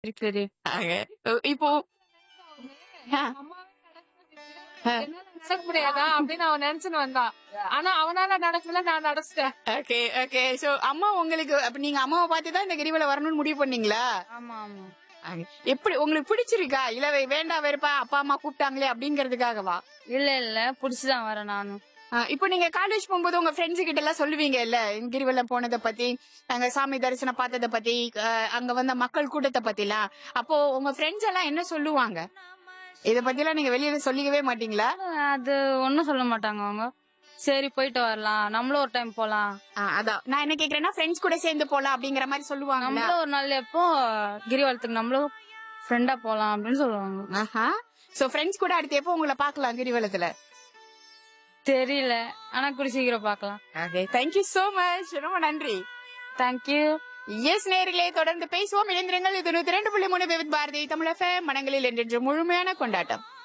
சரி சரி ஆக, இப்போ ஆ, ஆ. நடக்க முடியாதா அப்படின்னு அவன் நினைச்சுன்னு வந்தான் ஆனா அவனால நடக்கல நான் நடச்சிட்டேன் ஓகே ஓகே சோ அம்மா உங்களுக்கு அப்ப நீங்க அம்மாவை பார்த்து தான் இந்த கிரிவலம் வரணும்னு முடிவு பண்ணீங்களா ஆமா ஆமா ஆக, எப்படி உங்களுக்கு பிடிச்சிருக்கா இல்ல வே- வேண்டாம் வெறுப்பா அப்பா அம்மா கூப்பிட்டாங்களே அப்படிங்கறதுக்காகவா இல்ல இல்ல புடிச்சுதான் வரேன் நானும் ஆ, இப்போ நீங்க காலேஜ் போகும்போது உங்க ஃப்ரெண்ட்ஸ் கிட்ட எல்லாம் சொல்லுவீங்க இல்ல கிரிவலம் போனதை பத்தி அங்க சாமி தரிசனம் பார்த்ததை பத்தி ஆ, அங்க வந்த மக்கள் கூட்டத்தை பத்திலாம் அப்போ உங்க ஃப்ரெண்ட்ஸ் எல்லாம் என்ன சொல்லுவாங்க இத பத்தி எல்லாம் நீங்க வெளியில சொல்லிக்கவே மாட்டீங்களா அது ஒண்ணும் சொல்ல மாட்டாங்க அவங்க சரி போயிட்டு வரலாம் நம்மளும் ஒரு டைம் போலாம் ஆ, அதான் நான் என்ன கேக்குறேன்னா ஃப்ரெண்ட்ஸ் கூட சேர்ந்து போலாம் அப்படிங்கிற மாதிரி சொல்லுவாங்க நம்மளும் ஒரு நாள் எப்போ கிரிவலத்துக்கு நம்மளும் ஃப்ரெண்டா போலாம் அப்படின்னு சொல்லுவாங்க ஆஹா சோ ஃப்ரெண்ட்ஸ் கூட அடுத்து எப்போ உங்களை பார்க்கலாம் கிரிவலத்துல தெரியல ஆனா கூடி சீக்கிரம் பாக்கலாம் ஓகே தேங்க்யூ சோ மச் ரொம்ப நன்றி தேங்க்யூ எஸ் நேர்களே தொடர்ந்து பேசுவோம் இணைந்திருங்கள் இது நூத்தி ரெண்டு புள்ளி மூணு விவித் பாரதி தமிழ் எஃப்எம் மனங்களில் என்றென்று முழுமையான கொண்டாட்டம்